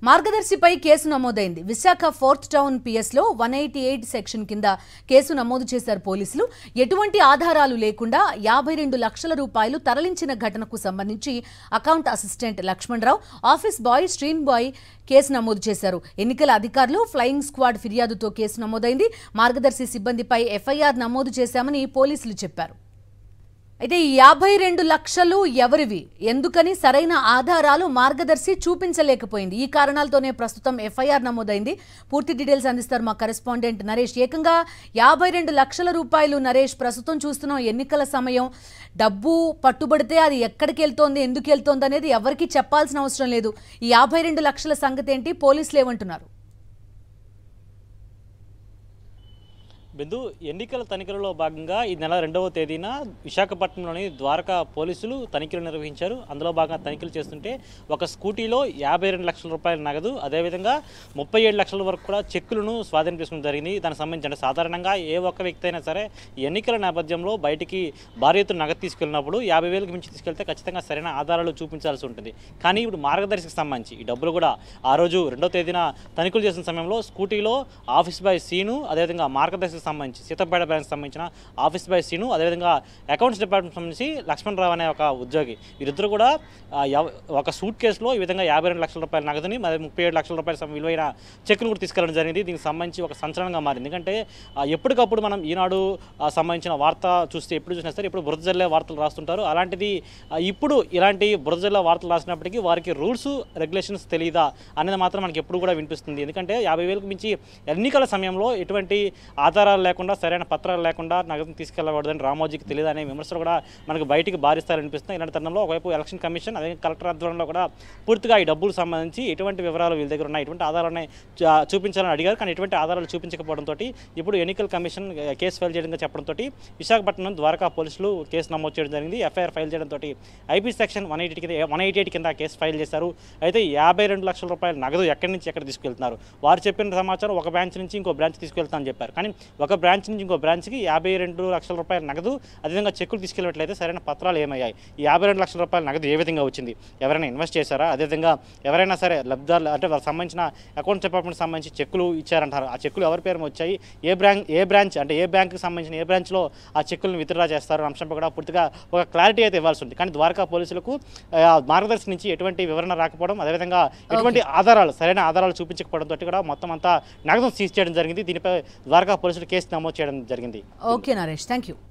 మార్గదర్శిపై case నమోదైంది Visakha fourth town పిఎస్లో one eighty eight section కింద కేసు నమోదు చేశారు పోలీసులు ఎటువంటి ఆధారాలు లేకుండా యాభై రెండు లక్షల రూపాయలు తరలించిన ఘటనకు సంబంధించి account assistant Lakshmanarao office boy శ్రీన్ బాయ్ కేసు నమోదు చేశారు ఎన్నికల అధికారులు ఫ్లయింగ్ స్క్వాడ్ ఫిర్యాదుతో కేసు నమోదైంది మార్గదర్శి సిబ్బందిపై ఎఫ్ఐఆర్ నమోదు చేశామని పోలీసులు చెప్పారు అయితే ఈ యాభై రెండు లక్షలు ఎవరివి ఎందుకని సరైన ఆధారాలు మార్గదర్శి చూపించలేకపోయింది ఈ కారణాలతోనే ప్రస్తుతం ఎఫ్ఐఆర్ నమోదైంది పూర్తి డీటెయిల్స్ అందిస్తారు మా కరెస్పాండెంట్ నరేష్ ఏకంగా యాభై రెండు లక్షల రూపాయలు నరేష్ ప్రస్తుతం చూస్తున్నాం ఎన్నికల సమయం డబ్బు పట్టుబడితే అది ఎక్కడికి వెళ్తోంది ఎందుకు వెళ్తోంది అనేది ఎవరికీ చెప్పాల్సిన అవసరం లేదు ఈ యాభై రెండు లక్షల సంగతి ఏంటి పోలీసులు ఏమంటున్నారు బిందు ఎన్నికల తనిఖీలలో భాగంగా ఈ నెల రెండవ తేదీన విశాఖపట్నంలోని ద్వారకా పోలీసులు తనిఖీలు నిర్వహించారు అందులో భాగంగా తనిఖీలు చేస్తుంటే ఒక స్కూటీలో యాభై రెండు లక్షల రూపాయల నగదు అదేవిధంగా ముప్పై ఏడు లక్షల వరకు కూడా చెక్కులను స్వాధీనం చేసుకోవడం జరిగింది దానికి సంబంధించి అంటే సాధారణంగా ఏ ఒక్క వ్యక్తి అయినా సరే ఈ ఎన్నికల నేపథ్యంలో బయటికి భారీ ఎత్తున నగదు తీసుకెళ్ళినప్పుడు యాభై వేలకు మించి తీసుకెళ్తే ఖచ్చితంగా సరైన ఆధారాలు చూపించాల్సి ఉంటుంది కానీ ఇప్పుడు మార్గదర్శికి సంబంధించి ఈ డబ్బులు కూడా ఆ రోజు రెండో తేదీన తనిఖీలు చేసిన సమయంలో స్కూటీలో ఆఫీస్ బాయ్ సీను అదేవిధంగా మార్గదర్శికి సంబంధించి సీతంపేట బ్యాంక్ సంబంధించిన ఆఫీస్ బాయ్ సీను అదేవిధంగా అకౌంట్స్ డిపార్ట్మెంట్ సంబంధించి లక్ష్మణ్ రావు అనే ఒక ఉద్యోగి వీరిద్దరు కూడా ఆ, ఎవ- ఒక సూట్ కేసులో ఈ విధంగా యాభై రెండు లక్షల రూపాయల నగదుని మరి ముప్పై ఏడు లక్షల రూపాయల సమ- విలువైన చెక్కును కూడా తీసుకెళ్ళడం జరిగింది దీనికి సంబంధించి ఒక సంచలనంగా మారింది ఎందుకంటే ఆ, ఎప్పటికప్పుడు మనం ఈనాడు ఆ, సంబంధించిన వార్త చూస్తే ఎప్పుడు చూసినా సరే ఇప్పుడు బురద జల్లే వార్తలు రాస్తుంటారు అలాంటిది ఆ, ఇప్పుడు ఇలాంటి బురద జల్లే వార్తలు రాసినప్పటికీ వారికి రూల్స్ రెగ్యులేషన్స్ తెలియదా అనేది మాత్రం మనకి ఎప్పుడు కూడా వినిపిస్తుంది ఎందుకంటే యాభై వేలకు మించి ఎన్నికల సమయంలో ఎటువంటి ఆధారాలు లేకుండా సరైన పత్రాలు లేకుండా నగదును తీసుకెళ్ళకూడదని రామోజీకి తెలియదు అనే విమర్శలు కూడా మనకు బయటికి భారిస్తారని అనిపిస్తుంది ఇలాంటి తరుణంలో ఒకవైపు ఎలక్షన్ కమిషన్ అదే కలెక్టర్ ఆధ్వర్యంలో కూడా పూర్తిగా ఈ డబ్బులకు సంబంధించి ఎటువంటి వివరాలు వీళ్ళ దగ్గర ఉన్నాయి ఎటువంటి ఆధారాలు ఉన్నాయి చూ- చూపించాలని అడిగారు కానీ ఎటువంటి ఆధారాలు చూపించకపోవడంతో ఇప్పుడు ఎన్నికల కమిషన్ ఆ, కేసు ఫైల్ చేయడంగా చెప్పడంతో విశాఖపట్నం ద్వారకా పోలీసులు కేసు నమోదు చేయడం జరిగింది ఎఫ్ఐఆర్ ఫైల్ చేయడంతో ఐపీ సెక్షన్ వన్ ఎయిటీ కింద వన్ ఎయిటీ ఎయిట్ కింద కేసు ఫైల్ చేశారు అయితే యాభై రెండు లక్షల రూపాయల నగదు ఎక్కడి నుంచి ఎక్కడ తీసుకెళ్తున్నారు వారు చెప్పిన సమాచారం ఒక బ్రాంచ్ నుంచి ఇంకో బ్రాంచ్ తీసుకెళ్తామని చెప్పారు కానీ ఒక బ్రాంచ్ నుంచి ఇంకో బ్రాంచ్కి యాభై రెండు లక్షల రూపాయల నగదు అదేవిధంగా చెక్కులు తీసుకెళ్ళినట్లయితే సరైన పత్రాలు ఏమయ్యాయి ఈ యాభై రెండు లక్షల రూపాయల నగదు ఏ విధంగా వచ్చింది ఎవరైనా ఇన్వెస్ట్ చేశారా అదేవిధంగా ఎవరైనా సరే లబ్ధాలు అంటే వాళ్ళకి సంబంధించిన అకౌంట్ డిపార్ట్మెంట్ సంబంధించి చెక్కులు ఇచ్చారంటారు ఆ చెక్కులు ఎవరి పేరు మీద వచ్చాయి ఏ బ్రాంక్ ఏ బ్రాంచ్ అంటే ఏ బ్యాంక్కి సంబంధించిన ఏ బ్రాంచ్లో ఆ చెక్కులను విత్డ్రా చేస్తారు అనే అంశంపై కూడా పూర్తిగా ఒక క్లారిటీ అయితే ఇవ్వాల్సి ఉంది కానీ ద్వారకా పోలీసులకు ఆ, మార్గదర్శి నుంచి ఎటువంటి వివరణ రాకపోవడం అదేవిధంగా ఎటువంటి ఆధారాలు సరైన ఆధారాలు చూపించకపోవడంతో కూడా మొత్తం అంతా నగదు సీజ్ చేయడం జరిగింది దీనిపై ద్వారకా పోలీసులు కేసు నమోదు చేయడం జరిగింది ఓకే నరేష్ థ్యాంక్ యూ